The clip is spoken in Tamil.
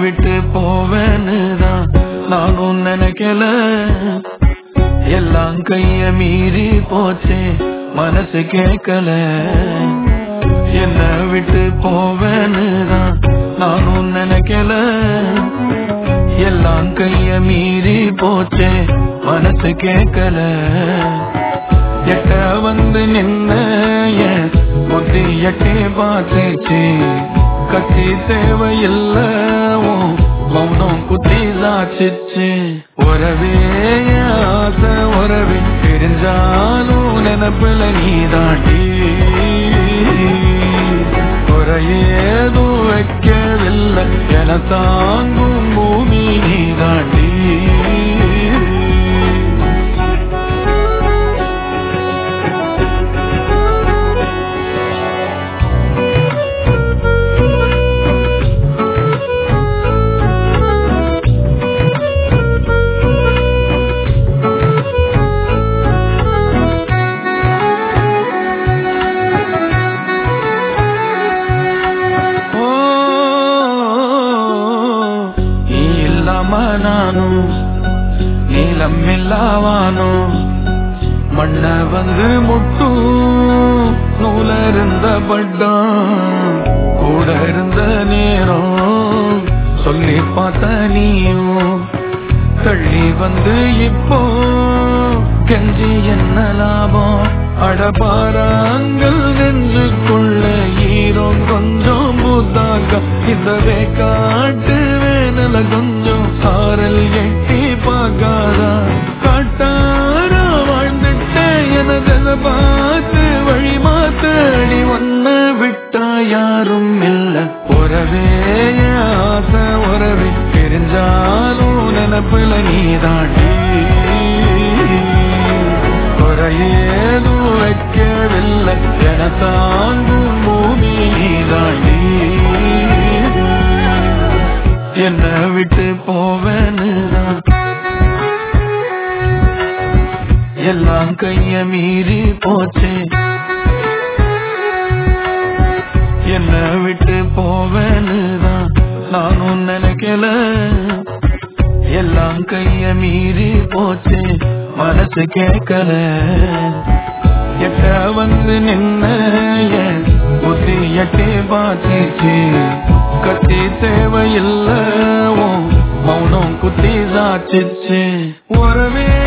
விட்டு போவேன்னு தான் நானும் நினைக்கல எல்லாம் கைய மீறி போச்சே மனசு கேட்கல என்ன விட்டு போவேன்னு தான் நானும் நினைக்கல எல்லாம் கைய மீறி போச்சே மனசு கேட்கல எட்ட வந்து நின்ன என் புத்தி எட்டி பார்த்துச்சு கத்தி தேவையில்ல உன் மௌனம் குத்தி சாச்சிச்சு உறவே என் ஆசை உறவே தெரிஞ்சாலும் நினப்புல நீ தாண்டி குறையேதும் வைக்கவில்லை என தாங்கும் பூமி நீ தாண்டி ஓ, நீ இல்லாம நானும் நீளம் இல்லாவானும் மண்ண வந்து முட்டும் நூல இருந்த பட்டம் கூட இருந்த நேரம் சொல்லி பார்த்த நீயும் தள்ளி வந்து இப்போ கெஞ்சி என்ன லாபம் அடபாராங்கள் நெஞ்சுக்குள்ள ஈரம் கொஞ்சம் புத்தாக்க இந்த காட்டு வேனல கொஞ்சம் சாரல் எட்டி பார்க்காதா காட்டாரா வாழ்ந்துட்ட எனதை பார்த்து வழி மாத்தடி ஒன்ன விட்டா யாரும் இல்ல உறவே என் ஆசை உறவே தெரிஞ்சாலும் நினப்புல நீ தாண்டி குறையேதும் வைக்கவில்லை என தாங்கும் பூமி நீ தாண்டி என்ன விட்டு போவேன்னு தான் எல்லாம் கைய மீறி போச்சே என்ன விட்டு போவேன்னு தான் நானும் நினைக்கல எல்லாம் கைய மீறி போச்சே மனசு கேட்கல எட்ட வந்து நின்ன என் புத்தி எட்டி பார்த்துச்சு கத்தி தேவையில்ல உன் மௌனம் குத்தி சாச்சிச்சு உறவே